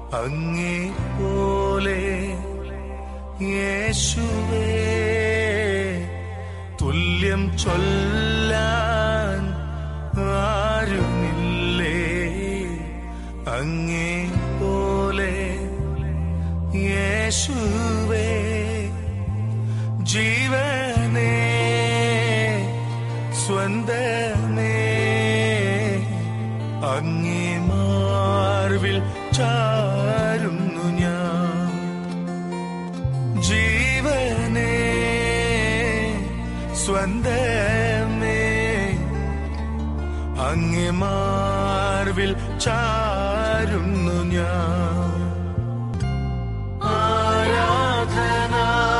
അങ്ങേ പോലെ യേശുവേ തുല്യം ചൊല്ലാൻ ആരുമില്ലേ അങ്ങേ പോലെ യേശുവേ ജീവനേ സ്വന്തമേ അങ്ങേ മാർവിൽ ചാരുന്നു ഞാൻ ജീവനേ സ്വന്തമേ അങ്ങേ മാർവിൽ ചാരുന്നു ഞാൻ ആരാധന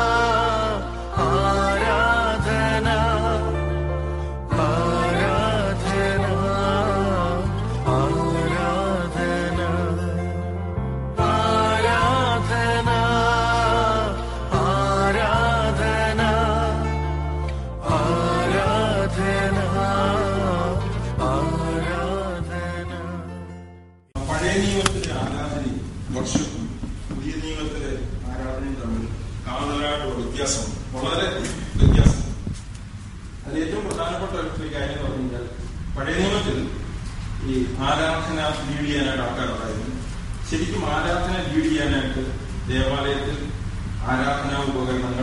ആരാധന ആരാധന ആരാധന ആരാധന ആരാധന ആരാധന ആരാധന പഴയ നിയമത്തിലെ ആരാധനയും വർഷവും പുതിയ നിയമത്തിലെ ആരാധനയും തമ്മിൽ കാണാനായിട്ടുള്ള വ്യത്യാസം വളരെ വ്യത്യാസം അതിൽ ഏറ്റവും പ്രധാനപ്പെട്ട ഒരു കാര്യം എന്ന് പറഞ്ഞു കഴിഞ്ഞാൽ പഴയ നിയമത്തിൽ ഈ ആരാധന ലീഡ് ചെയ്യാനായിട്ട് ആൾക്കാരുണ്ടായിരുന്നു ശരിക്കും ആരാധന ലീഡ് ചെയ്യാനായിട്ട് ദേവാലയത്തിൽ ആരാധനാ ഉപകരണങ്ങൾ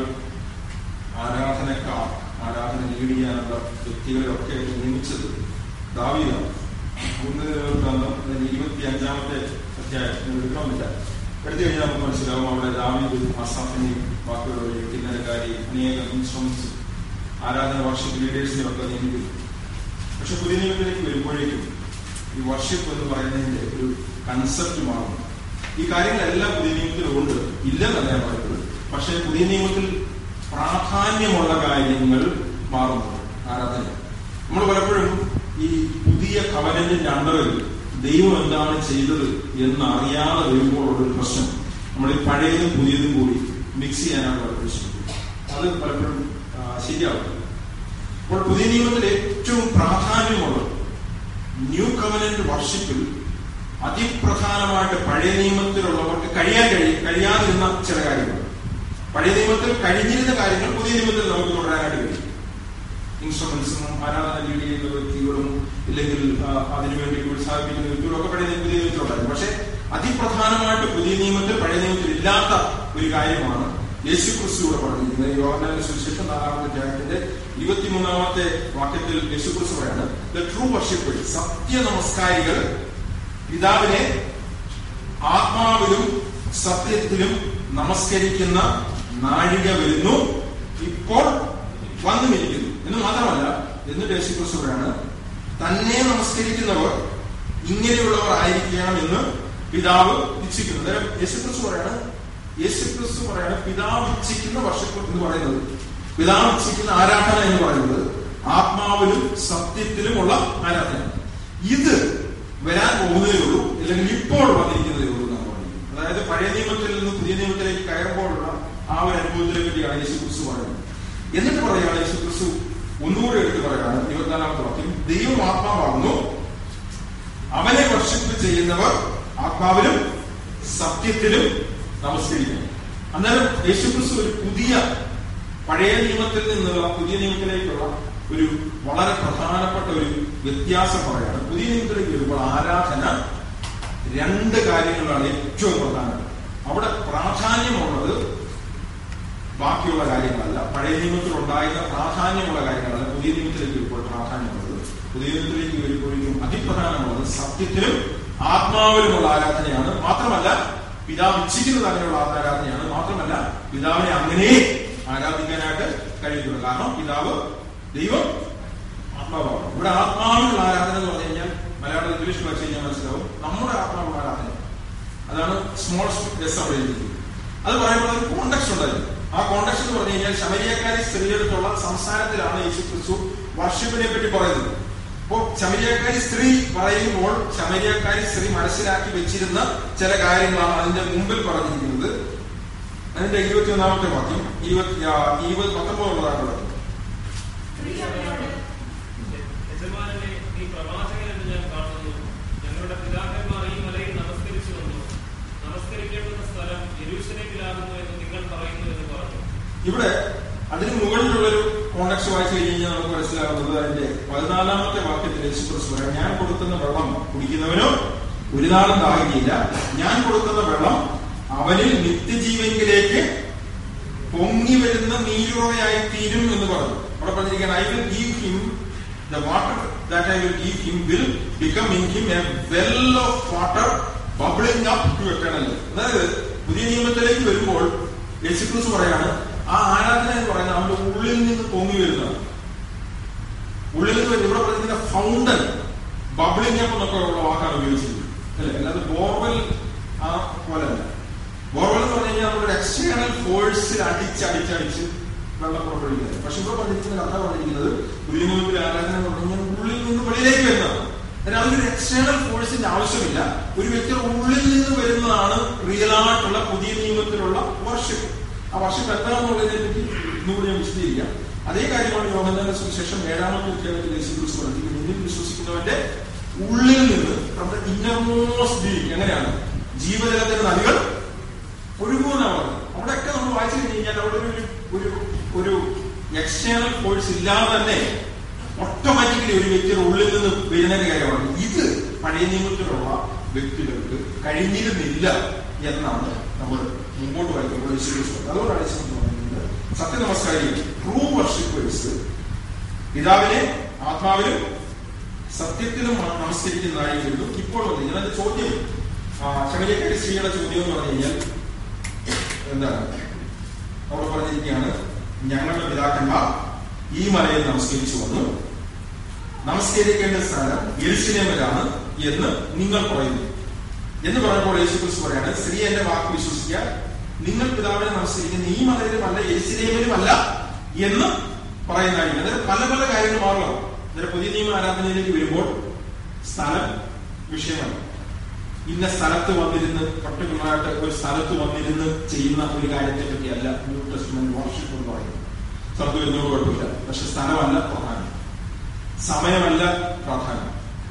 ആരാധനക്കാർ ആരാധന ലീഡ് ചെയ്യാനുള്ള വ്യക്തികളെയൊക്കെ നിയമിച്ചത് ദാവീദാണ് മൂന്ന് വൃത്താന്തം അതിന്റെ ഇരുപത്തി അഞ്ചാമത്തെ അധ്യായം ഞാൻ എടുക്കണമെന്നില്ല എടുത്തു കഴിഞ്ഞാൽ നമുക്ക് മനസ്സിലാവും അവിടെ ദാവീദ് അസാഫിനെയും ബാക്കിയുള്ളവരെയും കിന്നരക്കാരി അനേകം ഇൻസ്ട്രുമെന്റ്സ് ആരാധന വർഷിപ്പ് ലീഡേഴ്സിനെയും ഒക്കെ നിയമിക്കുന്നു പക്ഷെ പുതിയ നിയമത്തിലേക്ക് വരുമ്പോഴേക്കും ഈ വർഷിപ്പ് എന്ന് പറയുന്നതിന്റെ ഒരു കൺസെപ്റ്റ് മാറുന്നു ഈ കാര്യങ്ങളെല്ലാം പുതിയ നിയമത്തിലുണ്ട് ഇല്ലെന്നല്ല ഞാൻ പറയുന്നത് പക്ഷെ പുതിയ നിയമത്തിൽ പ്രാധാന്യമുള്ള കാര്യങ്ങൾ മാറുന്നുണ്ട് ആരാധന നമ്മൾ പലപ്പോഴും ഈ പുതിയ കവനന്റിന്റെ അണ്ടറിൽ ദൈവം എന്താണ് ചെയ്തത് എന്ന് അറിയാതെ വരുമ്പോഴുള്ള ഒരു പ്രശ്നം നമ്മൾ ഈ പഴയതും പുതിയതും കൂടി മിക്സ് ചെയ്യാനാണ് പലപ്പോഴും ശ്രമിക്കുന്നത് അത് പലപ്പോഴും ആ, ശരിയാവും അപ്പോൾ പുതിയ നിയമത്തിൽ ഏറ്റവും പ്രാധാന്യമുള്ളത് ന്യൂ കവനന്റ് വർഷിപ്പിൽ അതിപ്രധാനമായിട്ട് പഴയ നിയമത്തിലുള്ളവർക്ക് കഴിയാൻ കഴി കഴിയാതിരുന്ന ചില കാര്യങ്ങൾ പഴയ നിയമത്തിൽ കഴിഞ്ഞിരുന്ന കാര്യങ്ങൾ പുതിയ നിയമത്തിൽ നമുക്ക് തുടരാനായിട്ട് കഴിയും ഇൻസ്ട്രുമെന്റ്സും ആരാധന ലീഡ് ചെയ്യുന്ന വ്യക്തികളും ഇല്ലെങ്കിൽ ആ, അതിനുവേണ്ടി ഉത്സാഹിപ്പിക്കുന്ന വ്യക്തികളും ഒക്കെ പഴയ പുതിയ നിയമത്തിലുണ്ടായിരുന്നു പക്ഷെ അതിപ്രധാനമായിട്ട് പുതിയ നിയമത്തിൽ പഴയ നിയമത്തിൽ ഇല്ലാത്ത ഒരു കാര്യമാണ് യേശു ക്രിസ്തുവിടെ പറഞ്ഞിരിക്കുന്നത് യോഹന്നാന്റെ സുവിശേഷം നാലാമത്തെ അധ്യായത്തിന്റെ ഇരുപത്തിമൂന്നാമത്തെ വാക്യത്തിൽ യേശു ക്രിസ്തു പറയാണ് ദ ട്രൂ വർഷിപ്പ് സത്യ നമസ്കാരികൾ പിതാവിനെ ആത്മാവിലും സത്യത്തിലും നമസ്കരിക്കുന്ന നാഴിക വരുന്നു ഇപ്പോൾ വന്നുമിരിക്കുന്നു എന്ന് മാത്രമല്ല എന്നിട്ട് യേശുക്രിസ്തു പറയാണ് തന്നെ നമസ്കരിക്കുന്നവർ ഇങ്ങനെയുള്ളവർ ആയിരിക്കണം എന്ന് പിതാവ് ഇച്ഛിക്കുന്നു അന്നേരം യേശുക്രിസ്തു പറയാണ് യേശുക്രിസ്തു പറയാണ് പിതാവ് ഇച്ഛിക്കുന്ന വർഷപ്പ് എന്ന് പറയുന്നത് പിതാവ് ഇച്ഛിക്കുന്ന ആരാധന എന്ന് പറയുന്നത് ആത്മാവിലും സത്യത്തിലുമുള്ള ആരാധന ഇത് വരാൻ പോകുന്നതേ ഉള്ളൂ അല്ലെങ്കിൽ ഇപ്പോൾ വന്നിരിക്കുന്നതേ ഉള്ളൂ എന്നാണ് പറയുന്നത് അതായത് പഴയ നിയമത്തിൽ നിന്ന് പുതിയ നിയമത്തിലേക്ക് കയറുമ്പോഴുള്ള ആ ഒരു അനുഭവത്തിനെ പറ്റിയാണ് യേശു ക്രിസ്തു പറയുന്നത് എന്നിട്ട് പറയുകയാണ് യേശു ക്രിസ്തു ഒന്നുകൂടെ എടുത്ത് പറയുകയാണ് ഇരുപത്തിനാലാമത്തെ വാക്യം ദൈവം ആത്മാവാകുന്നു അവനെ വർഷിപ്പ് ചെയ്യുന്നവർ ആത്മാവിലും സത്യത്തിലും നമസ്കരിക്കുന്നു അന്നേരം യേശുക്രിസ്തു ഒരു പുതിയ പഴയ നിയമത്തിൽ നിന്നുള്ള പുതിയ നിയമത്തിലേക്കുള്ള ഒരു വളരെ പ്രധാനപ്പെട്ട ഒരു വ്യത്യാസം പറയാണ് പുതിയ നിയമത്തിലേക്ക് വരുമ്പോൾ ആരാധന രണ്ട് കാര്യങ്ങളാണ് ഏറ്റവും പ്രധാനം അവിടെ പ്രാധാന്യമുള്ളത് ബാക്കിയുള്ള കാര്യങ്ങളല്ല പഴയ നിയമത്തിൽ ഉണ്ടായിരുന്ന പ്രാധാന്യമുള്ള കാര്യങ്ങളല്ല പുതിയ നിയമത്തിലേക്ക് വരുമ്പോൾ പ്രാധാന്യമുള്ളത് പുതിയ നിയമത്തിലേക്ക് വരുമ്പോഴേക്കും അതിപ്രധാനമുള്ളത് സത്യത്തിലും ആത്മാവിലുമുള്ള ആരാധനയാണ് മാത്രമല്ല പിതാവ് ഇച്ഛിക്കുന്നത് അങ്ങനെയുള്ള ആരാധനയാണ് മാത്രമല്ല പിതാവിനെ അങ്ങനെ ആരാധിക്കാനായിട്ട് കഴിയുന്നത് കാരണം പിതാവ് ദൈവം ആത്മാവാണ് ഇവിടെ ആത്മാവിലുള്ള ആരാധന എന്ന് പറഞ്ഞു കഴിഞ്ഞാൽ മലയാളം ഇംഗ്ലീഷ് വായിച്ചു കഴിഞ്ഞാൽ മനസ്സിലാവും നമ്മുടെ ആത്മാവുള്ള ആരാധന അതാണ് സ്മോൾ എസ് അവിടെ എഴുതിയിരിക്കുന്നത് അത് പറയുമ്പോൾ ഒരു കോണ്ടക്സ്റ്റ് ഉണ്ടായിരുന്നു ആ കോണ്ടക്സ്റ്റ് എന്ന് പറഞ്ഞു കഴിഞ്ഞാൽ ശമരിയക്കാരി സ്ത്രീയെടുത്തുള്ള സംസാരത്തിലാണ് യേശു ക്രിസ്തു വർഷിപ്പിനെ പറ്റി പറയുന്നത് അപ്പോ ശമരിയക്കാരി സ്ത്രീ പറയുമ്പോൾ ശമരിയക്കാരി സ്ത്രീ മനസ്സിലാക്കി വെച്ചിരുന്ന ചില കാര്യങ്ങളാണ് അതിന്റെ മുമ്പിൽ പറഞ്ഞിരിക്കുന്നത് അതിന്റെ ഇരുപത്തി ഒന്നാമത്തെ വാക്യം ഇരുപത്തി ആ, ഇരുപത് പത്തൊമ്പതുള്ളതാണുള്ളത് സ്ത്രീ അവരോട് യജമാനനെ നീ പ്രവാചകൻ എന്ന് ഞാൻ കാണുന്നു ഞങ്ങളുടെ പിതാക്കന്മാർ ഈ മലയിൽ നമസ്കരിച്ചു വന്നു ഇവിടെ അതിന് മുകളിലുള്ളൊരു കോണ്ടക്സ്റ്റ് വായിച്ചു കഴിഞ്ഞ് കഴിഞ്ഞാൽ നമുക്ക് മനസ്സിലാകുന്നത് അതിന്റെ പതിനാലാമത്തെ വാക്യത്തിൽ യേശുക്രിസ്തു പറയാം ഞാൻ കൊടുക്കുന്ന വെള്ളം കുടിക്കുന്നവനോ ഒരു നാളും ദാഹിക്കില്ല ഞാൻ കൊടുക്കുന്ന വെള്ളം അവനിൽ നിത്യജീവനിലേക്ക് പൊങ്ങി വരുന്ന നീരുറവയായി തീരും എന്ന് പറഞ്ഞു അവിടെ പറഞ്ഞിരിക്കുകയാണ് I will give him the water that I will give him will become in him a well of water bubbling up to eternal അതായത് പുതിയ നിയമത്തിലേക്ക് വരുമ്പോൾ യേശുക്രിസ്തു പറയാണ് ആ ആരാധന എന്ന് പറയുന്നത് അവന്റെ ഉള്ളിൽ നിന്ന് പൊങ്ങി വരുന്നതാണ് ഉള്ളിൽ നിന്ന് വരുന്ന- ഇവിടെ പറഞ്ഞിരിക്കുന്ന ഫൗണ്ടൻ ബബിളിംഗ് അപ്പ് എന്നൊക്കെ ഉള്ള വാക്കാണ് ഉപയോഗിച്ചിരിക്കുന്നത് അല്ലെ അല്ലാതെ ബോർവെൽ ആ പോലെ അല്ല ബോർവെൽ എന്ന് പറഞ്ഞു കഴിഞ്ഞാൽ നമ്മളൊരു എക്സ്റ്റേണൽ ഫോഴ്സിൽ അടിച്ച് അടിച്ചടിച്ച് വെള്ളം പുറപ്പെടുവിക്കുന്നത് പക്ഷെ ഇവിടെ പറഞ്ഞിരിക്കുന്ന കഥ പറഞ്ഞിരിക്കുന്നത് ഗുരുമുഖത്തിൽ ആരാധന എന്ന് പറഞ്ഞു കഴിഞ്ഞാൽ ഉള്ളിൽ നിന്ന് വെളിയിലേക്ക് വരുന്നതാണ് അതിന് അതിനൊരു എക്സ്റ്റേണൽ ഫോഴ്സിന്റെ ആവശ്യമില്ല ഒരു വ്യക്തിയുടെ ഉള്ളിൽ നിന്ന് വരുന്നതാണ് റിയൽ ആയിട്ടുള്ള പുതിയ നിയമത്തിലുള്ള വർഷിപ്പ് ആ വർഷിപ്പ് എന്താണെന്നുള്ളതിനെ പറ്റി ഇന്നുകൂടി ഞാൻ വിശദീകരിക്കാം അതേ കാര്യമാണ് യോഹന്നാന്റെ സുവിശേഷം ഏഴാമത്തെ അധ്യായത്തിൽ യേശു ക്രിസ്തു പറഞ്ഞിരിക്കുന്നത് എന്നിൽ വിശ്വസിക്കുന്നവന്റെ ഉള്ളിൽ നിന്ന് നമ്മുടെ ഇന്നർമോസ്റ്റ് ബീങ് എങ്ങനെയാണ് ജീവജലത്തിന്റെ നദികൾ ഒഴുകുമെന്നാണ് പറഞ്ഞത് അവിടെയൊക്കെ നമ്മൾ വായിച്ചു കഴിഞ്ഞ് കഴിഞ്ഞാൽ അവിടെ ഒരു ഒരു ഒരു എക്സ്റ്റേണൽ ഫോഴ്സ് ഇല്ലാതെ തന്നെ ഓട്ടോമാറ്റിക്കലി ഒരു വ്യക്തിയുടെ ഉള്ളിൽ നിന്ന് വരുന്ന ഒരു കാര്യമാണ് ഇത് പഴയ നിയമത്തിലുള്ള വ്യക്തികൾക്ക് കഴിഞ്ഞിരുന്നില്ല എന്നാണ് നമ്മൾ മുമ്പോട്ട് വായിക്കുമ്പോൾ വിശ്വസിച്ചത് അതുകൊണ്ടാണ് യേശു ക്രിസ്തു പറയുന്നത് സത്യനമസ്കാരി ട്രൂ വർഷിപ്പേഴ്സ് പിതാവിനെ ആത്മാവിലും സത്യത്തിലും നമസ്കരിക്കുന്നതായി വരുന്നു ഇപ്പോൾ വന്നു ഇതിനകത്ത് ചോദ്യം ശമരിയക്കാരി സ്ത്രീയുടെ ചോദ്യം എന്ന് പറഞ്ഞു കഴിഞ്ഞാൽ എന്താണ് അവിടെ പറഞ്ഞിരിക്കുകയാണ് ഞങ്ങളുടെ പിതാക്കന്മാർ ഈ മലയിൽ നമസ്കരിച്ചു വന്നു നമസ്കരിക്കേണ്ട സ്ഥലം എരിശിലേമിലാണ് എന്ന് നിങ്ങൾ പറയുന്നു എന്ന് പറഞ്ഞപ്പോൾ യേശു ക്രിസ്തു പറയാണ് സ്ത്രീ എന്റെ വാക്ക് വിശ്വസിക്കുക നിങ്ങൾ പിതാവിനെ നമസ്കരിക്കുന്ന ഈ മലയിലുമല്ല എരിശിലേമിലുമല്ല എന്ന് പറയുന്നതായിരിക്കും അതായത് പല പല കാര്യങ്ങൾ മാറുക അതായത് പുതിയ നിയമ ആരാധനയിലേക്ക് വരുമ്പോൾ സ്ഥലം വിഷയമല്ല ഇന്ന സ്ഥലത്ത് വന്നിരുന്ന് പർട്ടിക്കുലറായിട്ട് ഒരു സ്ഥലത്ത് വന്നിരുന്ന് ചെയ്യുന്ന ഒരു കാര്യത്തെ പറ്റിയല്ല ന്യൂ ടെസ്റ്റ്മെന്റ് വർഷിപ്പ് എന്ന് പറയുന്നത് സ്ഥലത്ത് വരുന്നത് കുഴപ്പമില്ല പക്ഷെ സ്ഥലമല്ല പ്രധാനം സമയമല്ല പ്രാധാന്യം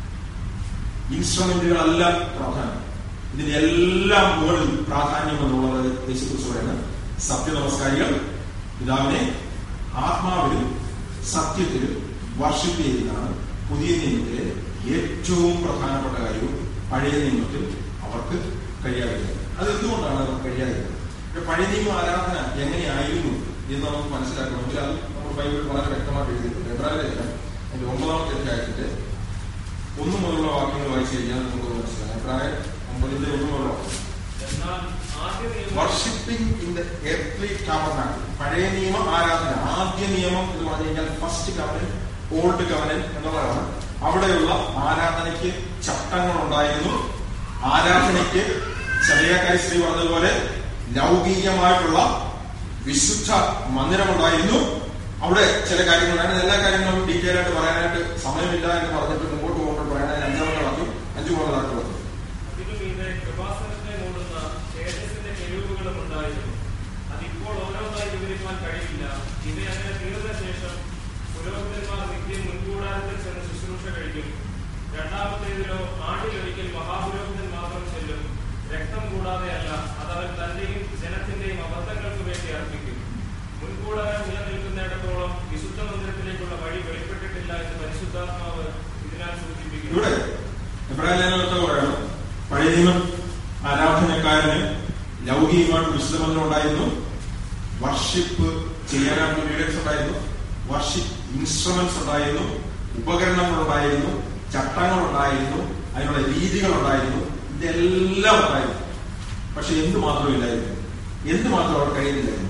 ഇൻസ്ട്രുമെന്റുകളല്ല പ്രാധാന്യം ഇതിന്റെ എല്ലാം മുകളിൽ പ്രാധാന്യം എന്നുള്ളത് യേശുക്രിസ്തു പറയുന്നത് സത്യനമസ്കാരികൾ പിതാവിനെ ആത്മാവിലും സത്യത്തിലും വർഷിപ്പ് ചെയ്യുന്നതാണ് പുതിയ നിയമത്തിലെ ഏറ്റവും പ്രധാനപ്പെട്ട കാര്യവും പഴയ നിയമത്തിൽ അവർക്ക് കഴിയാതിരുന്നത് അത് എന്തുകൊണ്ടാണ് അവർക്ക് കഴിയാതിരുന്നത് ഇവിടെ പഴയ നിയമ ആരാധന എങ്ങനെയായിരുന്നു എന്ന് നമുക്ക് മനസ്സിലാക്കണമെങ്കിൽ അത് നമ്മൾ ബൈബിളിൽ വളരെ വ്യക്തമായിട്ട് എഴുതിയിട്ടുണ്ട് എബ്രാഹിം ലേഖനം അതിന്റെ ഒമ്പതാമത്തെ അധ്യായത്തിന്റെ ഒന്നു മുതലുള്ള വാക്യങ്ങൾ വായിച്ചു കഴിഞ്ഞാൽ നമുക്ക് മനസ്സിലാക്കാം എബ്രാഹിം ഒമ്പതിന്റെ ഒന്ന് മുതലുള്ള വാക്യം എന്നാൽ ആദ്യ നിയമം worshipping in the earth tabernacle പഴയ നിയമ ആരാധന ആദ്യ നിയമം എന്ന് പറഞ്ഞു കഴിഞ്ഞാൽ ഫസ്റ്റ് കവനൻ ഓൾഡ് കവനൻ എന്നുള്ളതാണ് അവിടെയുള്ള ആരാധനയ്ക്ക് ചട്ടങ്ങൾ ഉണ്ടായിരുന്നു ആരാധനയ്ക്ക് ചെറിയക്കാരി സ്ത്രീ പറഞ്ഞതുപോലെ ലൗകികമായിട്ടുള്ള വിശുദ്ധ മന്ദിരമുണ്ടായിരുന്നു അവിടെ ചില കാര്യങ്ങളുണ്ടായിരുന്നു എല്ലാ കാര്യങ്ങളും ഡീറ്റെയിൽ ആയിട്ട് പറയാനായിട്ട് സമയമില്ല എന്ന് പറഞ്ഞിട്ട് മുമ്പോട്ട് പോകുമ്പോൾ പറയാനായി അഞ്ചാമത്തെ വാക്യം അഞ്ചു മൂന്ന് വാക്യം വന്നു അതിനു മീതെ കൃപാസനത്തെ മൂടുന്ന തേജസ്സിന്റെ കെരൂബുകളും ഉണ്ടായിരുന്നു അതിപ്പോൾ ഓരോന്നായി വിവരിക്കാൻ കഴിയില്ല ഇത് അങ്ങനെ തീർന്ന ശേഷം പുരോഹിതന്മാർ നിത്യം മുൻകൂടാരത്തിൽ ചെന്ന് ശുശ്രൂഷ കഴിക്കും രണ്ടാമത്തേതിലോ ആണ്ടിലൊരിക്കൽ മഹാപുരോഹിതൻ മാത്രം ചെല്ലും രക്തം കൂടാതെയല്ല അതവൻ തന്റെയും ജനത്തിന്റെയും അബദ്ധങ്ങൾക്ക് വേണ്ടി അർപ്പിക്കും മുൻകൂടാരം നിലനിൽക്കുന്നിടത്തോളം വിശുദ്ധ മന്ദിരത്തിലേക്കുള്ള വഴി വെളിപ്പെട്ടിട്ടില്ല എന്ന് പരിശുദ്ധാത്മാവ് ഇതിനാൽ സൂചിപ്പിക്കുന്നു ഇവിടെ എബ്രാഹിം ലേഖനത്തെ പറയണം പഴയ നിയമം ആരാധനക്കാരന് ലൗകികമായിട്ട് വിശുദ്ധമന്ത്രം ഉണ്ടായിരുന്നു വർഷിപ്പ് ചെയ്യാനായിട്ടുള്ള ലീഡേഴ്സ് ഉണ്ടായിരുന്നു വർഷിപ്പ് ഇൻസ്ട്രുമെന്റ്സ് ഉണ്ടായിരുന്നു ഉപകരണങ്ങൾ ഉണ്ടായിരുന്നു ചട്ടങ്ങൾ ഉണ്ടായിരുന്നു അതിനുള്ള രീതികൾ ഉണ്ടായിരുന്നു ഇതെല്ലാം ഉണ്ടായിരുന്നു പക്ഷെ എന്ത് മാത്രമില്ലായിരുന്നു എന്ത് മാത്രം അവർ കഴിയുന്നില്ലായിരുന്നു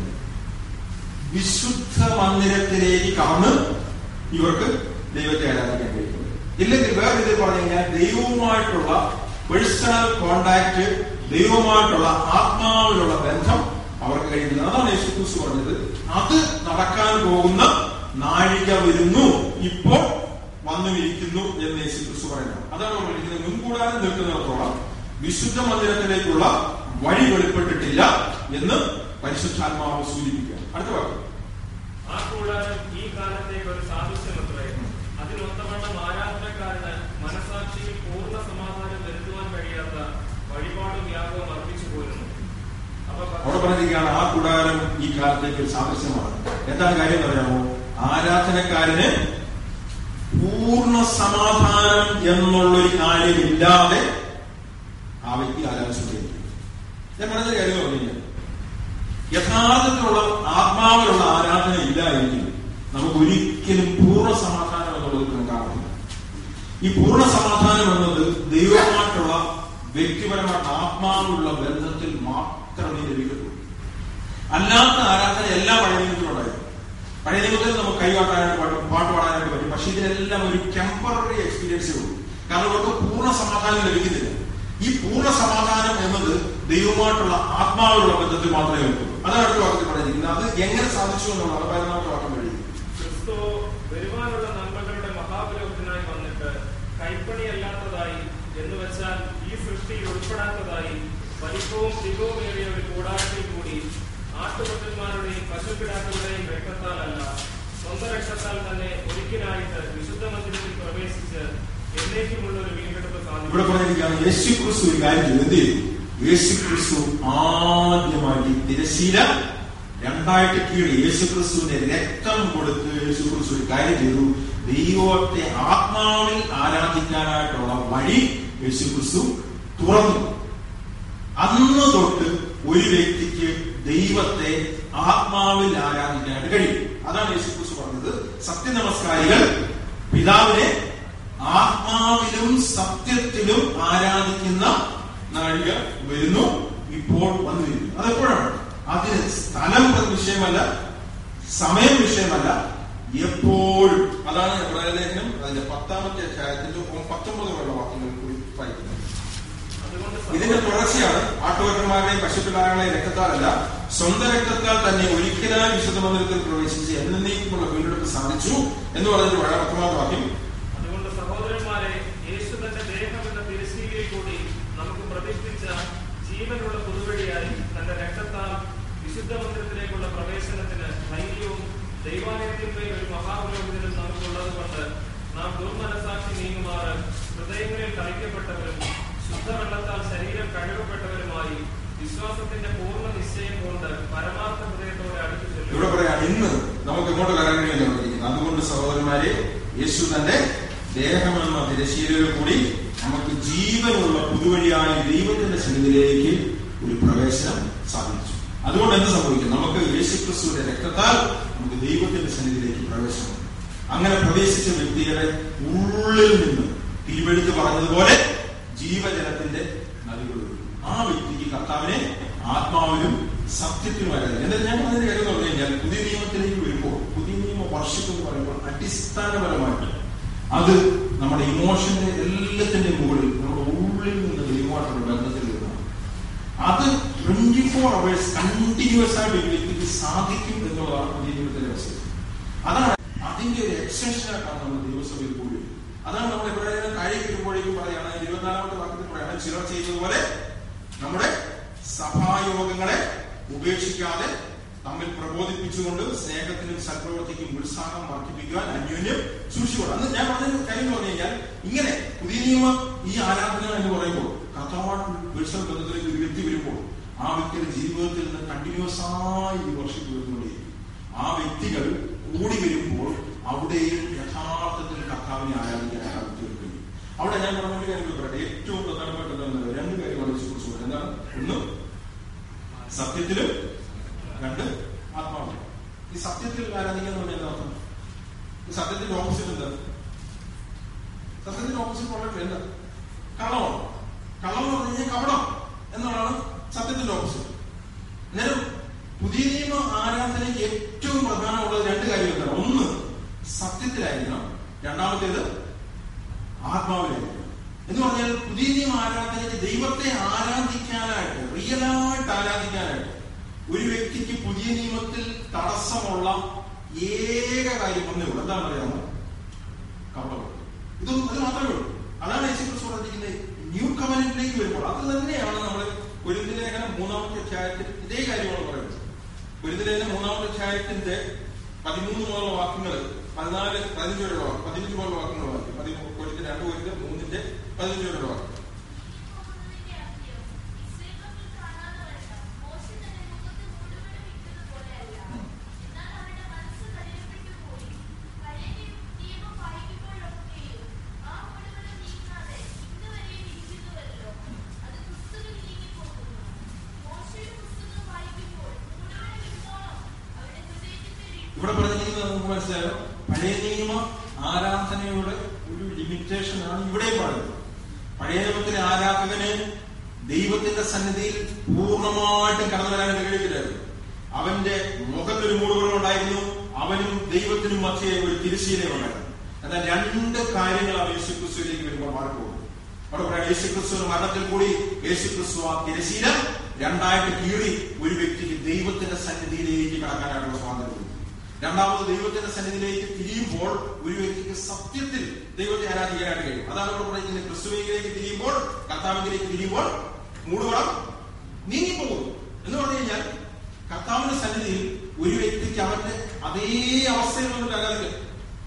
വിശുദ്ധ മന്ദിരത്തിലേക്ക് കടന്ന് ഇവർക്ക് ദൈവത്തെ ആരാധിക്കാൻ കഴിയുന്നത് ഇല്ലെങ്കിൽ വേറെ ഇതിൽ പറഞ്ഞു കഴിഞ്ഞാൽ ദൈവവുമായിട്ടുള്ള പേഴ്സണൽ കോണ്ടാക്ട് ദൈവവുമായിട്ടുള്ള ആത്മാവിലുള്ള ബന്ധം അവർക്ക് കഴിയുന്നില്ല അതാണ് യേശു ക്രിസ്തു പറഞ്ഞത് അത് നടക്കാൻ പോകുന്ന നാഴിക വരുന്നു ഇപ്പോൾ വന്നുമിരിക്കുന്നു എന്ന് യേശു ക്രിസ്തു പറയുന്നത് അതാണ് പറഞ്ഞിരിക്കുന്നത് മുൻകൂടാതെ നിൽക്കുന്നിടത്തോളം വിശുദ്ധ മന്ദിരത്തിലേക്കുള്ള വഴി വെളിപ്പെട്ടിട്ടില്ല എന്ന് പരിശുദ്ധാത്മാവ് സൂചിപ്പിക്കുക അടുത്ത വാക്ക് ആ കൂടാരം ഈ കാലത്തേക്ക് ഒരു സാദൃശ്യമത്രേ അതിനൊത്തവണ്ണം ആരാധനക്കാരന് മനസാക്ഷിയിൽ പൂർണ്ണ സമാധാനം വരുത്തുവാൻ കഴിയാത്ത വഴിപാടും യാഗവും അർപ്പിച്ചു പോരുന്നു അപ്പൊ അവിടെ പറഞ്ഞിരിക്കുകയാണ് ആ കൂടാരം ഈ കാലത്തേക്ക് ഒരു സാദൃശ്യമാണ് എന്താണ് കാര്യം എന്ന് അറിയാമോ ആരാധനക്കാരന് പൂർണ്ണ സമാധാനം എന്നുള്ളൊരു കാര്യമില്ലാതെ ആ വ്യക്തി ആരാധിച്ചുകൊണ്ടിരിക്കും ഞാൻ പറഞ്ഞ കാര്യം എന്ന് പറഞ്ഞു കഴിഞ്ഞാൽ യഥാർത്ഥത്തിലുള്ള ആത്മാവിലുള്ള ആരാധന ഇല്ല എങ്കിൽ നമുക്ക് ഒരിക്കലും പൂർണ്ണ സമാധാനം എന്നുള്ളത് കണക്കാവില്ല ഈ പൂർണ്ണ സമാധാനം എന്നത് ദൈവമായിട്ടുള്ള വ്യക്തിപരമായിട്ട് ആത്മാവിലുള്ള ബന്ധത്തിൽ മാത്രമേ ലഭിക്കത്തുള്ളൂ അല്ലാത്ത ആരാധന എല്ലാ പഴയ നിയമത്തിലുണ്ടായിരുന്നു പഴയ നിയമത്തിൽ നമുക്ക് കൈകാട്ടാനായിട്ട് പറ്റും പാട്ട് പാടാനായിട്ട് പറ്റും പക്ഷെ ഇതിനെല്ലാം ഒരു ടെമ്പററി എക്സ്പീരിയൻസേ ഉള്ളൂ കാരണം ഇവർക്ക് പൂർണ്ണ സമാധാനം ലഭിക്കുന്നില്ല ഈ പൂർണ്ണ സമാധാനം എന്നത് ദൈവമായിട്ടുള്ള ആത്മാവിലുള്ള ബന്ധത്തിൽ മാത്രമേ ഉള്ളൂ അതാണ് അടുത്ത വാക്യത്തിൽ പറഞ്ഞിരിക്കുന്നത് അത് എങ്ങനെ സാധിച്ചു എന്നുള്ളതാണ് പതിനാമത്തെ വാക്യം കഴിയും ക്രിസ്തു വരുവാനുള്ള നന്മകളുടെ മഹാപുരോഗത്തിനായി വന്നിട്ട് കൈപ്പണിയല്ലാത്തതായി എന്ന് വെച്ചാൽ ഈ സൃഷ്ടിയിൽ ഉൾപ്പെടാത്തതായി വലിപ്പവും തികവുമേറിയ ഒരു കൂടാരത്തിൽ കൂടി ആട്ടുപുത്രന്മാരുടെയും പശുക്കിടാക്കളുടെയും രക്തത്താലല്ല സ്വന്തം രക്തത്താൽ തന്നെ ഒരിക്കലായിട്ട് വിശുദ്ധ മന്ദിരത്തിൽ പ്രവേശിച്ച് എന്നേക്കുമുള്ള ഒരു വീണ്ടെടുപ്പ് ഇവിടെ സാധിക്കും പറഞ്ഞിരിക്കുകയാണ് യേശു ക്രിസ്തു ഒരു കാര്യം ചെയ്തു എന്ത് ചെയ്തു യേശു ക്രിസ്തു ആദ്യമായിട്ട് ഈ തിരശീല രണ്ടായിട്ട് കീഴി യേശു ക്രിസ്തുവിന്റെ രക്തം കൊടുത്ത് യേശു ക്രിസ്തു ഒരു കാര്യം ചെയ്തു ദൈവത്തെ ആത്മാവിൽ ആരാധിക്കാനായിട്ടുള്ള വഴി യേശു ക്രിസ്തു തുറന്നു അന്ന് തൊട്ട് ഒരു വ്യക്തിക്ക് ദൈവത്തെ ആത്മാവിൽ ആരാധിക്കാനായിട്ട് കഴിയും അതാണ് യേശു ക്രിസ്തു പറഞ്ഞത് സത്യനമസ്കാരികൾ പിതാവിനെ ആത്മാവിലും സത്യത്തിലും ആരാധിക്കുന്ന നാഴിക വരുന്നു ഇപ്പോൾ വന്നിരിക്കുന്നു അതെപ്പോഴാണ് അതിന് സ്ഥലം വിഷയമല്ല സമയം വിഷയമല്ല എപ്പോഴും അതാണ് പ്രലേഖനം അതിന്റെ പത്താമത്തെ അധ്യായത്തിന്റെ പത്തൊമ്പത് വരെയുള്ള വാക്യങ്ങൾ കൂടി വായിക്കുന്നത് അതുകൊണ്ട് ഇതിന്റെ തുടർച്ചയാണ് ആട്ടുകൊറ്റന്മാരുടെയും പശുപ്പിടാങ്ങളെയും രക്തത്താലല്ല സ്വന്തം രക്തത്താൽ തന്നെ ഒരിക്കലായി വിശുദ്ധ മന്ദിരത്തിൽ പ്രവേശിച്ച് എന്നേക്കുമുള്ള വീണ്ടെടുപ്പ് സാധിച്ചു എന്ന് പറഞ്ഞിട്ട് വളരെ പത്തൊമ്പതാം വാക്യം അതുകൊണ്ട് സഹോദരന്മാരെ യേശു തന്റെ ദേഹം എന്ന തിരശ്ശീലയിൽ കൂടി നമുക്ക് പ്രതിഷ്ഠിച്ച ജീവനുള്ള പുതുവഴിയായി തന്റെ രക്തത്താൽ വിശുദ്ധ മന്ദിരത്തിലേക്കുള്ള പ്രവേശനത്തിന് ധൈര്യവും ദൈവാലയത്തിന്മേൽ ഒരു മഹാപുരോഹിതനും നമുക്കുള്ളത് കൊണ്ട് നാം ദുർമനസാക്ഷി നീങ്ങുമാറ് ഹൃദയങ്ങളിൽ തളിക്കപ്പെട്ടവരും ശുദ്ധവെള്ളത്താൽ ശരീരം കഴുകപ്പെട്ടവരുമായി വിശ്വാസത്തിന്റെ പൂർണ്ണ നിശ്ചയം കൊണ്ട് പരമാർത്ഥ ഹൃദയത്തോടെ അടുത്തു ചെല്ലും ഇവിടെ പറയാം ഇന്ന് നമുക്ക് ഇങ്ങോട്ട് വരാൻ കഴിയുമെന്ന് പറഞ്ഞിരിക്കുന്നത് അതുകൊണ്ട് സഹോദരന്മാരെ യേശു തന്റെ ദേഹമെന്ന തിരശീലയിൽ കൂടി നമുക്ക് ജീവനുള്ള പുതുവഴിയായി ദൈവത്തിന്റെ സന്നിധിയിലേക്ക് ഒരു പ്രവേശനം സാധിച്ചു അതുകൊണ്ട് എന്ത് സംഭവിക്കും നമുക്ക് യേശുക്രിസ്തുവിന്റെ രക്തത്താൽ നമുക്ക് ദൈവത്തിന്റെ സന്നിധിയിലേക്ക് പ്രവേശനം അങ്ങനെ പ്രവേശിച്ച വ്യക്തിയുടെ ഉള്ളിൽ നിന്ന് തിരുവെടുത്ത് പറഞ്ഞതുപോലെ ജീവജലത്തിന്റെ നദികൾ ഒഴുകും. ആ വ്യക്തിക്ക് കർത്താവിനെ ആത്മാവിലും സത്യത്തിലും ആരാധന എന്നിട്ട് ഞാൻ പറഞ്ഞ കാര്യം എന്ന് പറഞ്ഞു കഴിഞ്ഞാൽ പുതിയ നിയമത്തിലേക്ക് വരുമ്പോൾ പുതിയ നിയമ വർഷം എന്ന് പറയുമ്പോൾ അടിസ്ഥാനപരമായിട്ട് അത് നമ്മുടെ ഇമോഷന്റെ എല്ലാത്തിന്റെ മുകളിൽ നമ്മുടെ ഉള്ളിൽ നിന്ന് ദൈവമായിട്ടുള്ള ബന്ധത്തിൽ വരുന്നതാണ് അത് ട്വന്റി ഫോർ അവേഴ്സ് കണ്ടിന്യൂസ് ആയിട്ട് ഒരു വ്യക്തിക്ക് സാധിക്കും എന്നുള്ളതാണ് പുതിയ നിയമത്തിന്റെ അവസ്ഥ അതാണ് അതിന്റെ ഒരു എക്സ്റ്റൻഷൻ ആയിട്ടാണ് നമ്മൾ ദൈവസഭയിൽ കൂടി അതാണ് നമ്മൾ എവിടെയെങ്കിലും കാര്യം കിട്ടുമ്പോഴേക്കും പറയാണ് ഇരുപത്തിനാലാമത്തെ വാക്യത്തിൽ പറയാണ് ചിലർ ചെയ്തതുപോലെ നമ്മുടെ സഭായോഗങ്ങളെ ഉപേക്ഷിക്കാതെ തമ്മിൽ പ്രബോധിപ്പിച്ചുകൊണ്ട് സ്നേഹത്തിനും സൽപ്രവൃത്തിക്കും ഉത്സാഹം വർദ്ധിപ്പിക്കുവാൻ അന്യോന്യം സൂക്ഷിക്കണം അന്ന് ഞാൻ പറഞ്ഞ കാര്യം എന്ന് പറഞ്ഞു കഴിഞ്ഞാൽ ഇങ്ങനെ പുതിയ നിയമ ഈ ആരാധന എന്ന് പറയുമ്പോൾ കഥാവാട്ട് പേഴ്സണൽ ബന്ധത്തിലേക്ക് ഒരു വ്യക്തി വരുമ്പോൾ ആ വ്യക്തിയുടെ ജീവിതത്തിൽ നിന്ന് കണ്ടിന്യൂസ് ആയി ഈ വർഷം വരുന്നുകൊണ്ടേയിരിക്കും ആ വ്യക്തികൾ കൂടി വരുമ്പോൾ അവിടെയും യഥാർത്ഥത്തിൽ കർത്താവിനെ ആരാധിക്കാൻ ആരാധിച്ചു കഴിയും അവിടെ ഞാൻ പറഞ്ഞ ഒരു കാര്യം പറയട്ടെ ഏറ്റവും പ്രധാനപ്പെട്ട എന്താണ് രണ്ട് കാര്യമാണ് യേശുക്രിസ്തു പറഞ്ഞത്. എന്താണ് ഒന്ന് സത്യത്തിലും രണ്ട് ആത്മാവിലും ഈ സത്യത്തിൽ ആരാധിക്കുക എന്ന് പറഞ്ഞാൽ എന്താ അർത്ഥം ഈ സത്യത്തിന്റെ ഓപ്പോസിറ്റ് എന്താ സത്യത്തിന്റെ ഓപ്പോസിറ്റ് വളരെ എന്താ കള്ളമാണ് കള്ളം എന്ന് പറഞ്ഞു കഴിഞ്ഞാൽ കപടം എന്നുള്ളതാണ് സത്യത്തിന്റെ ഓപ്പോസിറ്റ് അന്നേരം പുതിയ നിയമ ആരാധനയ്ക്ക് ഏറ്റവും പ്രധാനമുള്ളത് രണ്ട് കാര്യങ്ങളാണ് ഒന്ന് സത്യത്തിലായിരിക്കണം രണ്ടാമത്തേത് ആത്മാവിലായിരിക്കണം എന്ന് പറഞ്ഞാൽ പുതിയ നിയമ ആരാധനയ്ക്ക് ദൈവത്തെ ആരാധിക്കാനായിട്ട് റിയലായിട്ട് ആരാധിക്കാനായിട്ട് ഒരു വ്യക്തിക്ക് പുതിയ നിയമത്തിൽ തടസ്സമുള്ള ഏക കാര്യം ഒന്നേ ഉള്ളൂ എന്താണെന്ന് അറിയാമോ കപടം ഇത് അത് മാത്രമേ ഉള്ളൂ അതാണ് യേശു ക്രിസ്തു പറഞ്ഞിരിക്കുന്നത് ന്യൂ കവനന്റിലേക്ക് വരുമ്പോൾ അത് തന്നെയാണ് നമ്മൾ പൊരുന്തിലേഖനം മൂന്നാമത്തെ അധ്യായത്തിൽ ഇതേ കാര്യമാണ് പറയുന്നത് പൊരുന്തിലേഖനം മൂന്നാമത്തെ അധ്യായത്തിന്റെ പതിമൂന്ന് മുതലുള്ള വാക്യങ്ങൾ പതിനാല് പതിനഞ്ച് വരെയുള്ള വാക്യം പതിനഞ്ച് മുതലുള്ള വാക്യങ്ങൾ വായിക്കും പതിമൂന്ന് പൊരുത്തി രണ്ട് പൊരുത്ത് മൂന്നിന്റെ പതിനഞ്ച് വരെയുള്ള വാക്യം ഇസ്രയേലിൽ കാണാതെ വരണം മോശ തന്റെ മുഖത്ത് നമുക്ക് മനസ്സിലായോ പഴയ നിയമ ആരാധനയുടെ ഒരു ലിമിറ്റേഷൻ ആണ് ഇവിടെ പറയുന്നത് പഴയ നിയമത്തിലെ ആരാധകന് ദൈവത്തിന്റെ സന്നിധിയിൽ പൂർണ്ണമായിട്ടും കടന്നു വരാനായിട്ട് കഴിയത്തില്ലായിരുന്നു അവന്റെ മുഖത്തൊരു മൂടുകളുണ്ടായിരുന്നു അവനും ദൈവത്തിനും മധ്യേ ഒരു തിരശീലയുണ്ടായിരുന്നു എന്നാൽ രണ്ട് കാര്യങ്ങളാണ് യേശുക്രിസ്തുവിലേക്ക് വരുമ്പോൾ മാറിപ്പോകുന്നത് അവിടെ പറയാം യേശുക്രിസ്തു മരണത്തിൽ കൂടി യേശുക്രിസ്തു ആ തിരശീല രണ്ടായിട്ട് കീറി ഒരു വ്യക്തിക്ക് ദൈവത്തിന്റെ സന്നിധിയിലേക്ക് കടക്കാനായിട്ടുള്ള സ്വാതന്ത്ര്യം കൊടുത്തു. രണ്ടാമത് ദൈവത്തിന്റെ സന്നിധിയിലേക്ക് തിരിയുമ്പോൾ ഒരു വ്യക്തിക്ക് സത്യത്തിൽ ദൈവത്തെ ആരാധിക്കാനായിട്ട് കഴിയും അതാണ് ഇവിടെ പറയുന്നത് ക്രിസ്തുവിലേക്ക് തിരിയുമ്പോൾ കർത്താവിലേക്ക് തിരിയുമ്പോൾ മൂടുവളം നീങ്ങിപ്പോകുന്നു എന്ന് പറഞ്ഞു കഴിഞ്ഞാൽ കർത്താവിന്റെ സന്നിധിയിൽ ഒരു വ്യക്തിക്ക് അവന്റെ അതേ അവസ്ഥയിൽ വന്നിട്ട് ആരാധിക്കാം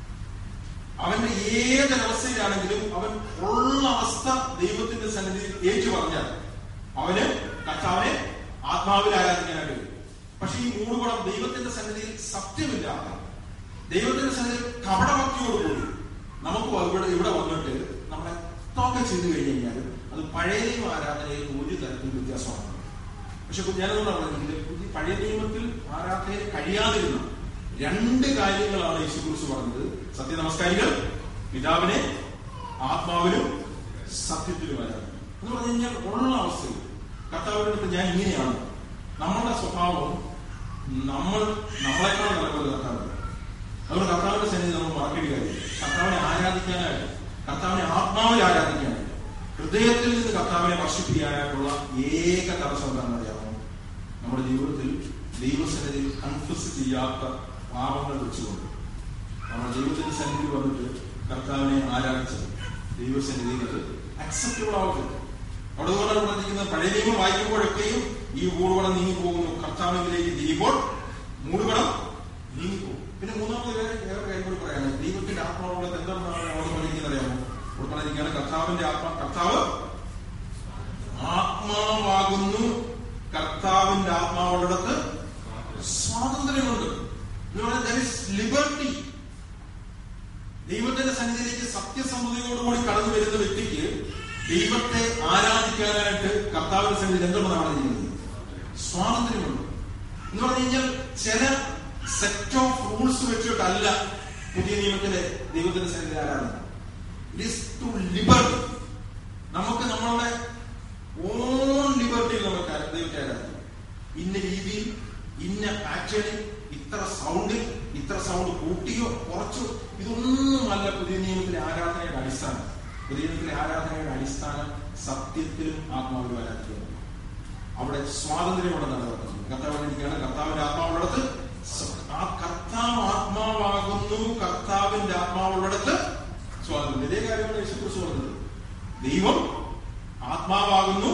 അവന്റെ ഏതൊരവസ്ഥയിലാണെങ്കിലും അവൻ ഉള്ള അവസ്ഥ ദൈവത്തിന്റെ സന്നിധിയിൽ ഏറ്റു പറഞ്ഞാൽ അവന് കർത്താവിനെ ആത്മാവിൽ ആരാധിക്കാനായിട്ട് കഴിയും പക്ഷെ ഈ മൂടുപടം ദൈവത്തിന്റെ സന്നിധിയിൽ സത്യമില്ലാത്ത ദൈവത്തിന്റെ സന്നിധിയിൽ കപടഭക്തിയോടുകൂടി നമുക്ക് ഇവിടെ ഇവിടെ വന്നിട്ട് നമ്മളെ എത്രയൊക്കെ ചെയ്തു കഴിഞ്ഞു കഴിഞ്ഞാൽ അത് പഴയ നിയമ ആരാധനയിൽ ഒരു തരത്തിലും വ്യത്യാസമാണ് പക്ഷെ ഞാനതുകൊണ്ടാണ് പറഞ്ഞത് പുതിയ പഴയ നിയമത്തിൽ ആരാധനയിൽ കഴിയാതിരുന്ന രണ്ട് കാര്യങ്ങളാണ് യേശുക്കുറിച്ച് പറഞ്ഞത് സത്യ നമസ്കാരികൾ പിതാവിനെ ആത്മാവിലും സത്യത്തിലും ആരാധന എന്ന് പറഞ്ഞു കഴിഞ്ഞാൽ ഉള്ള അവസ്ഥയിൽ കർത്താവിന്റെ അടുത്ത് ഞാൻ ഇങ്ങനെയാണ് നമ്മളുടെ സ്വഭാവം നമ്മൾ നമ്മളെക്കാൾ നല്ലപോലെ കർത്താവില്ല അതുകൊണ്ട് കർത്താവിന്റെ സന്നിധി നമ്മൾ മറക്കേണ്ട കാര്യം കർത്താവിനെ ആരാധിക്കാനായിട്ട് കർത്താവിനെ ആത്മാവിൽ ആരാധിക്കാനായിട്ട് ഹൃദയത്തിൽ നിന്ന് കർത്താവിനെ വർഷിപ്പിക്കാനായിട്ടുള്ള ഏക തടസ്സം എന്താണെന്ന് അറിയാമോ നമ്മുടെ ജീവിതത്തിൽ ദൈവസന്നിധിയിൽ കൺഫ്യസ് ചെയ്യാത്ത പാപങ്ങൾ വെച്ചുകൊണ്ട് നമ്മുടെ ദൈവത്തിന്റെ സന്നിധി വന്നിട്ട് കർത്താവിനെ ആരാധിച്ചത് ദൈവസന്നിധിയിൽ അത് അക്സെപ്റ്റബിൾ ആവത്തില്ല അവിടെ പോലെ പറഞ്ഞിരിക്കുന്നത് പഴയ നിയമം വായിക്കുമ്പോഴൊക്കെയും ഈ മൂടുപടം നീങ്ങിപ്പോകുന്നു കർത്താവിലേക്ക് തിരിയുമ്പോൾ മൂടുപടം നീങ്ങിപ്പോകും പിന്നെ മൂന്നാമത് വേറെ വേറെ കാര്യം കൂടി പറയാം ദൈവത്തിന്റെ ആത്മാവുള്ളത് എന്താണ് അവിടെ പറഞ്ഞിരിക്കുന്നത് അറിയാമോ അവിടെ പറഞ്ഞിരിക്കുകയാണ് കർത്താവിന്റെ ആത്മാ കർത്താവ് ആത്മാവാകുന്നു കർത്താവിന്റെ ആത്മാവുള്ളിടത്ത് സ്വാതന്ത്ര്യമുണ്ട് എന്ന് പറഞ്ഞാൽ ലിബർട്ടി ദൈവത്തിന്റെ സന്നിധിയിലേക്ക് സത്യസമ്മതിയോടുകൂടി കടന്നു വരുന്ന വ്യക്തിക്ക് ദൈവത്തെ ആരാധിക്കാനായിട്ട് കർത്താവിന്റെ സന്നിധി എന്തുകൊണ്ടാണ് പറഞ്ഞിരിക്കുന്നത് സ്വാതന്ത്ര്യമുണ്ട് എന്ന് പറഞ്ഞു കഴിഞ്ഞാൽ ചില സെറ്റ് ഓഫ് റൂൾസ് വെച്ചിട്ടല്ല പുതിയ നിയമത്തിലെ ദൈവത്തിന്റെ സന്നിധി ആരാധന ഇറ്റ് ഈസ് ടു ലിബർട്ടി നമുക്ക് നമ്മളുടെ ഓൺ ലിബർട്ടിയിൽ നമുക്ക് ആ- ദൈവത്തെ ആരാധിക്കാം ഇന്ന രീതിയിൽ ഇന്ന പാറ്റേണിൽ ഇത്ര സൗണ്ടിൽ ഇത്ര സൗണ്ട് കൂട്ടിയോ കുറച്ചോ ഇതൊന്നുമല്ല പുതിയ നിയമത്തിലെ ആരാധനയുടെ അടിസ്ഥാനം പുതിയ നിയമത്തിലെ ആരാധനയുടെ അടിസ്ഥാനം സത്യത്തിലും ആത്മാവിലും ആരാധിക്കുക അവിടെ സ്വാതന്ത്ര്യമുണ്ടെന്നാണ് പറഞ്ഞത് കർത്താവ് ഇരിക്കുകയാണ് കർത്താവിന്റെ ആത്മാവുള്ളിടത്ത് സ- ആ കർത്താവ് ആത്മാവാകുന്നു കർത്താവിന്റെ ആത്മാവുള്ളിടത്ത് സ്വാതന്ത്ര്യം ഇതേ കാര്യമാണ് യേശുക്രിസ്തു പറഞ്ഞത് ദൈവം ആത്മാവാകുന്നു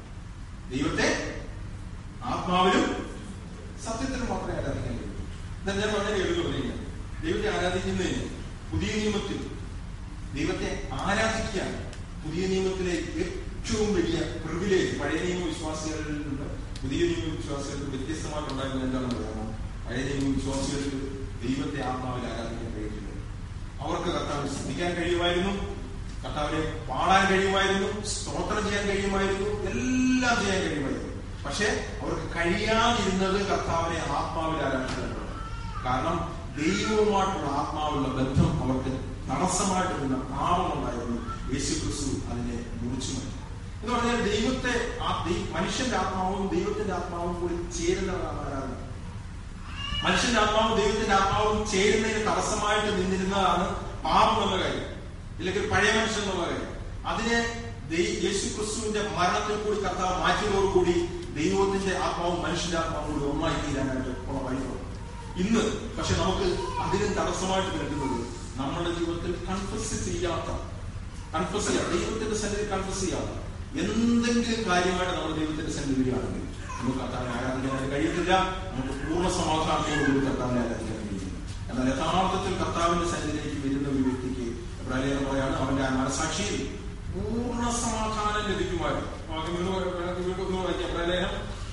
ദൈവത്തെ ആത്മാവിലും സത്യത്തിലും മാത്രമേ ആരാധിക്കാൻ കഴിയൂ എന്നാൽ ഞാൻ വളരെ എഴുതി പറഞ്ഞില്ല ദൈവത്തെ ആരാധിക്കുന്നതിന് പുതിയ നിയമത്തിൽ ദൈവത്തെ ആരാധിക്കാൻ പുതിയ നിയമത്തിലെ ഏറ്റവും വലിയ പ്രിവിലേജ് പഴയ നിയമ വിശ്വാസികളിൽ നിന്ന് പുതിയ നിയമ വിശ്വാസികൾക്ക് വ്യത്യസ്തമായിട്ടുണ്ടായിരുന്നത് എന്താണെന്ന് അറിയാമോ പഴയ നിയമ വിശ്വാസികൾക്ക് ദൈവത്തെ ആത്മാവിൽ ആരാധിക്കാൻ കഴിയില്ല അവർക്ക് കർത്താവിനെ ശ്രദ്ധിക്കാൻ കഴിയുമായിരുന്നു കർത്താവിനെ പാടാൻ കഴിയുമായിരുന്നു സ്തോത്രം ചെയ്യാൻ കഴിയുമായിരുന്നു എല്ലാം ചെയ്യാൻ കഴിയുമായിരുന്നു പക്ഷെ അവർക്ക് കഴിയാതിരുന്നത് കർത്താവിനെ ആത്മാവിൽ ആരാധിക്കാനാണ് കാരണം ദൈവവുമായിട്ടുള്ള ആത്മാവുള്ള ബന്ധം അവർക്ക് തടസ്സമായിട്ടിരുന്ന പാപമുണ്ടായിരുന്നു യേശു ക്രിസ്തു അതിനെ മുറിച്ചു മാറ്റി എന്ന് പറഞ്ഞാൽ ദൈവത്തെ ആ ദൈ- മനുഷ്യന്റെ ആത്മാവും ദൈവത്തിന്റെ ആത്മാവും കൂടി ചേരുന്നതാണ് ആരാധന മനുഷ്യന്റെ ആത്മാവും ദൈവത്തിന്റെ ആത്മാവും ചേരുന്നതിന് തടസ്സമായിട്ട് നിന്നിരുന്നതാണ് പാപം എന്ന കാര്യം ഇല്ലെങ്കിൽ പഴയ മനുഷ്യൻ എന്നുള്ള കാര്യം അതിനെ ദൈ- യേശു ക്രിസ്തുവിന്റെ മരണത്തിൽ കൂടി കർത്താവ് മാറ്റിയതോടുകൂടി ദൈവത്തിന്റെ ആത്മാവും മനുഷ്യന്റെ ആത്മാവും കൂടി ഒന്നായി തീരാനായിട്ട് ഉള്ള വഴിയാണ് ഇന്ന് പക്ഷെ നമുക്ക് അതിനും തടസ്സമായിട്ട് നിൽക്കുന്നത് നമ്മുടെ ജീവിതത്തിൽ കൺഫസ് ചെയ്യാത്ത കൺഫസ് ചെയ്യാത്ത ദൈവത്തിന്റെ സന്നിധി കൺഫസ് ചെയ്യാത്ത എന്തെങ്കിലും കാര്യമായിട്ട് നമ്മൾ ദൈവത്തിന്റെ സന്നിധി വരികയാണെങ്കിൽ നമുക്ക് കർത്താവിനെ ആരാധിക്കാനായിട്ട് കഴിയത്തില്ല നമുക്ക് പൂർണ്ണ സമാധാനത്തോടുകൂടി കർത്താവിനെ ആരാധിക്കാൻ കഴിയില്ല എന്നാൽ യഥാർത്ഥത്തിൽ കർത്താവിന്റെ സന്നിധിയിലേക്ക് വരുന്ന ഒരു വ്യക്തിക്ക് എബ്രാഹിം പറയാണ് അവന്റെ ആ മനസാക്ഷിയിൽ പൂർണ്ണ സമാധാനം ലഭിക്കുമായിരുന്നു വാക്യം ഒന്ന് വേണമെങ്കിൽ വീണ്ടും ഒന്ന് വായിക്കാം എബ്രാഹിം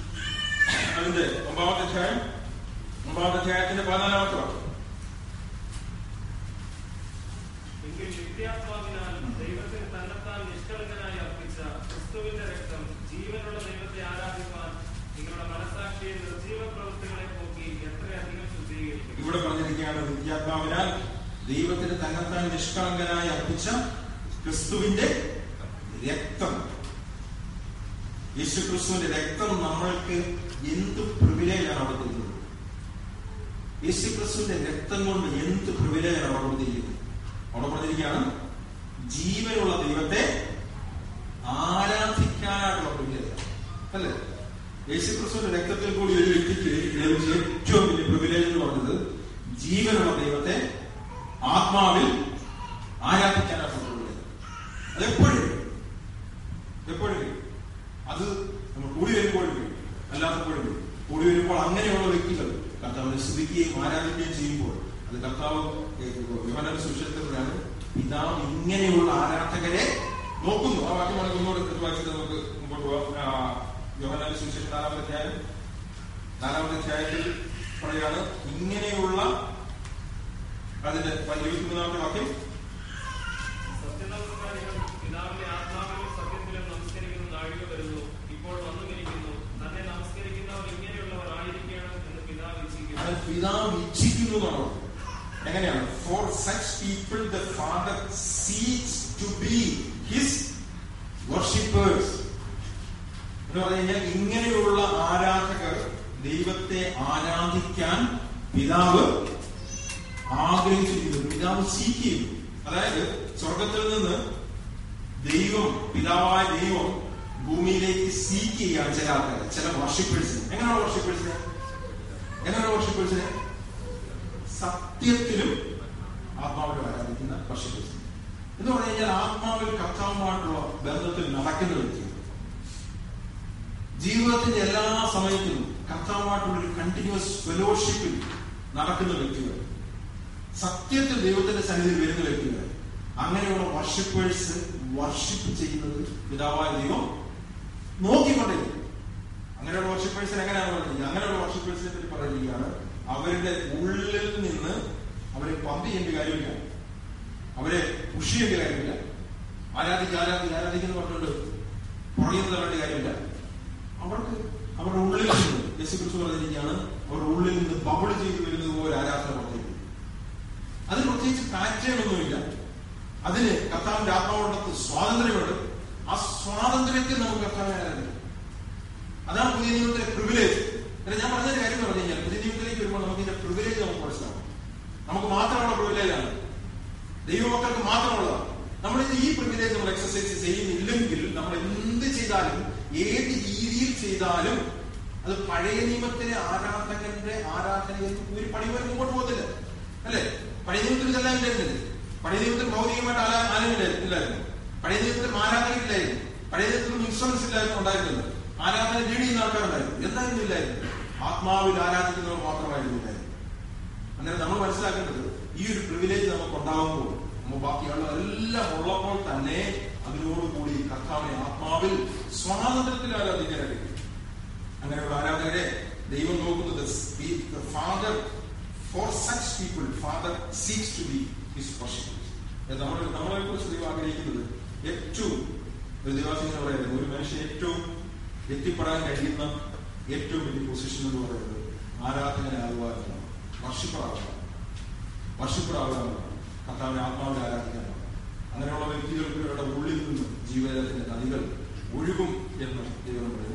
അതിന്റെ ഒമ്പതാമത്തെ അധ്യായം ഒമ്പതാമത്തെ അധ്യായത്തിന്റെ പതിനാലാമത്തെ വാക്യം എങ്കിൽ നിത്യാത്മാവിനാൽ ദൈവത്തിന് തന്നെത്താൻ നിഷ്കളങ്കനായി അർപ്പിച്ച ക്രിസ്തുവിന്റെ രക്തം ജീവനുള്ള ദൈവത്തെ ആരാധിക്കാൻ നിങ്ങളുടെ മനസാക്ഷിയെ നിർജീവ പ്രവൃത്തികളെ പോക്കി എത്രയധികം ശുദ്ധീകരിക്കും ഇവിടെ പറഞ്ഞിരിക്കുകയാണ് തന്നെത്താൻ നിഷ്കളങ്കനായി അർപ്പിച്ച ക്രിസ്തുവിന്റെ രക്തം യേശു ക്രിസ്തുവിന്റെ രക്തം നമ്മൾക്ക് എന്ത് പ്രിവിലേജാണ് അവിടെ തരുന്നത് യേശു ക്രിസ്തുവിന്റെ രക്തം കൊണ്ട് എന്ത് പ്രിവിലേജാണ് അവിടെ കൊടുത്തിരിക്കുന്നത് അവിടെ പറഞ്ഞിരിക്കുകയാണ് ജീവനുള്ള ദൈവത്തെ ആരാധിക്കാനായിട്ടുള്ള പ്രിവിലേജ് അല്ലേ യേശു ക്രിസ്തുവിന്റെ രക്തത്തിൽ കൂടി ഒരു വ്യക്തിക്ക് ലഭിച്ച ഏറ്റവും വലിയ പ്രിവിലേജ് എന്ന് പറഞ്ഞത് ജീവനുള്ള ദൈവത്തെ ആത്മാവിൽ ആരാധിക്കാനായിട്ടുള്ള പ്രിവിലേജ് അതെപ്പോഴും എപ്പോഴും അത് നമ്മൾ കൂടി വരുമ്പോഴും വരും. അല്ലാത്തപ്പോഴും വരും. കൂടി വരുമ്പോൾ അങ്ങനെയുള്ള വ്യക്തികൾ കർത്താവിനെ സ്തുതിക്കുകയും ആരാധിക്കുകയും ചെയ്യുമ്പോൾ അത് കർത്താവ് യോഹന്നാന്റെ സുവിശേഷത്തിലൂടെയാണ് പിതാവ് ഇങ്ങനെയുള്ള ആരാധകരെ നോക്കുന്നു ആ വാക്യം നമുക്ക് ഒന്നുകൂടെ എടുത്ത് വായിച്ചിട്ട് നമുക്ക് മുമ്പോട്ട് പോവാം ആ, യോഹന്നാന്റെ സുവിശേഷം നാലാമത്തെ അധ്യായം നാലാമത്തെ അധ്യായത്തിൽ പറയുകയാണ് ഇങ്ങനെയുള്ള അതിന്റെ ഇരുപത്തിമൂന്നാമത്തെ വാക്യം സത്യനമസ്കാരികൾ പിതാവിന്റെ ആത്മാവിലും സത്യത്തിലും നമസ്കരിക്കുന്ന നാഴിക വരുന്നു ഇപ്പോൾ വന്നുമിരിക്കുന്നു തന്നെ നമസ്കരിക്കുന്നവർ ഇങ്ങനെയുള്ളവർ ആയിരിക്കണം എന്ന് പിതാവ് അത് ഇച്ഛിക്കുന്നു പിതാവ് ഇച്ഛിക്കുന്നു എന്നാണ് പറഞ്ഞത്. എങ്ങനെയാണ് for such people the father seeks to be his worshippers എന്ന് പറഞ്ഞു കഴിഞ്ഞാൽ ഇങ്ങനെയുള്ള ആരാധകർ ദൈവത്തെ ആരാധിക്കാൻ പിതാവ് ആഗ്രഹിച്ചിരിക്കുന്നു പിതാവ് സീക്ക് ചെയ്യുന്നു അതായത് സ്വർഗത്തിൽ നിന്ന് ദൈവം പിതാവായ ദൈവം ഭൂമിയിലേക്ക് സീക്ക് ചെയ്യാൻ ചില ആൾക്കാർ ചില വർഷിപ്പേഴ്സിന് എങ്ങനെയാണ് വർഷിപ്പേഴ്സിനെ എങ്ങനെയാണ് വർഷിപ്പേഴ്സിനെ സത്യത്തിലും ആത്മാവിലും ആരാധിക്കുന്ന വർഷിപ്പേഴ്സ് എന്ന് പറഞ്ഞു കഴിഞ്ഞാൽ ആത്മാവിൽ കർത്താവുമായിട്ടുള്ള ബന്ധത്തിൽ നടക്കുന്ന വ്യക്തികൾ ജീവിതത്തിന്റെ എല്ലാ സമയത്തും കർത്താവുമായിട്ടുള്ള ഒരു കണ്ടിന്യൂസ് ഫെലോഷിപ്പിൽ നടക്കുന്ന വ്യക്തികൾ സത്യത്തിൽ ദൈവത്തിന്റെ സന്നിധിയിൽ വരുന്ന വ്യക്തികൾ അങ്ങനെയുള്ള വർഷിപ്പേഴ്സ് വർഷിപ്പ് ചെയ്യുന്നത് പിതാവായ ദൈവം നോക്കിക്കൊണ്ടിരിക്കും അങ്ങനെയുള്ള വർഷിപ്പേഴ്സിന് എങ്ങനെയാണ് പറയുന്നത് അങ്ങനെയുള്ള വർഷിപ്പേഴ്സിനെ പറ്റി പറയുകയാണ് അവരുടെ ഉള്ളിൽ നിന്ന് അവരെ പമ്പ് ചെയ്യേണ്ട കാര്യമില്ല അവരെ പുഷ് ചെയ്യേണ്ട കാര്യമില്ല ആരാധിക്കുക ആരാധിക്കുക ആരാധിക്കുന്ന പറഞ്ഞുകൊണ്ട് പുറകിൽ തള്ളേണ്ട കാര്യമില്ല അവർക്ക് അവരുടെ ഉള്ളിൽ നിന്ന് യേശു ക്രിസ്തു പറഞ്ഞിരിക്കുകയാണ് അവരുടെ ഉള്ളിൽ നിന്ന് ബബിൾ ചെയ്ത് വരുന്നത് പോലെ ആരാധന പ്രവർത്തിക്കും അതിന് പ്രത്യേകിച്ച് പാറ്റേണൊന്നുമില്ല അതിന് കർത്താവിന്റെ ആത്മാവുണ്ടത്ത് സ്വാതന്ത്ര്യമുണ്ട് ആ സ്വാതന്ത്ര്യത്തിൽ നമുക്ക് കർത്താവിനെ ആരാധിക്കാം അതാണ് പുതിയ നിയമത്തിലെ പ്രിവിലേജ് അല്ല ഞാൻ പറഞ്ഞൊരു കാര്യം എന്ന് പറഞ്ഞു കഴിഞ്ഞാൽ പുതിയ നിയമത്തിലേക്ക് വരുമ്പോൾ നമുക്ക് ഇതിന്റെ പ്രിവിലേജ് നമുക്ക് മനസ്സിലാവും നമുക്ക് മാത്രമുള്ള പ്രിവിലേജാണ് ദൈവമക്കൾക്ക് മാത്രമുള്ളതാണ് നമ്മൾ ഇത് ഈ പ്രിവിലേജ് നമ്മൾ എക്സസൈസ് ചെയ്യുന്നില്ലെങ്കിൽ നമ്മൾ എന്ത് ചെയ്താലും ഏത് രീതിയിൽ ചെയ്താലും അത് പഴയ നിയമത്തിലെ ആരാധകന്റെ ആരാധനയിൽ ഒരു പടി പോലും മുമ്പോട്ട് പോകത്തില്ല അല്ലേ പഴയ നിയമത്തിൽ ഇതെല്ലാം ഇല്ലായിരുന്നില്ലേ പഴയ നിയമത്തിൽ ഭൗതികമായിട്ട് ആരാ ആലയമില്ലായിരുന്നു ഇല്ലായിരുന്നു പഴയ നിയമത്തിൽ ആരാധനയില്ലായിരുന്നു പഴയ നിയമത്തിൽ ഇൻഷുറൻസ് ഇല്ലായിരുന്നു ഉണ്ടായിരുന്നില്ല ആരാധന ലീഡ് ചെയ്യുന്ന ആൾക്കാരുണ്ടായിരുന്നു എന്തായിരുന്നു ഇല്ലായിരുന്നു ആത്മാവിൽ ആരാധിക്കുന്നവർ മാത്രമായിരുന്നു ഇല്ലായിരുന്നു അന്നേരം നമ്മൾ മനസ്സിലാക്കേണ്ടത് ഈ ഒരു പ്രിവിലേജ് നമുക്ക് ഉണ്ടാകുമ്പോൾ നമ്മൾ ബാക്കിയുള്ള എല്ലാം ഉള്ളപ്പോൾ തന്നെ അതിനോടുകൂടി കർത്താവിനെ ആത്മാവിൽ സ്വാതന്ത്ര്യത്തിൽ ആരാധിക്കാനായിട്ട് അങ്ങനെയുള്ള ആരാധകരെ ദൈവം നോക്കുന്നത് father for such people father seeks to be his worshippers നമ്മൾ നമ്മളെ കുറിച്ച് ദൈവം ആഗ്രഹിക്കുന്നത് ഏറ്റവും ഒരു ദൈവാസിങ്ങനെ പറയുന്നത് ഒരു മനുഷ്യൻ ഏറ്റവും എത്തിപ്പെടാൻ കഴിയുന്ന ഏറ്റവും വലിയ പൊസിഷൻ എന്ന് പറയുന്നത് ആരാധകനാകുക എന്നതാണ് വർഷിപ്പറാകുക വർഷിപ്പറാകുക എന്നതാണ് കർത്താവിനെ ആത്മാവിനെ ആരാധിക്കാനാണ് അങ്ങനെയുള്ള വ്യക്തികൾക്ക് അവരുടെ ഉള്ളിൽ നിന്ന് ജീവജലത്തിന്റെ നദികൾ ഒഴുകും എന്ന് ദൈവം പറയുന്നു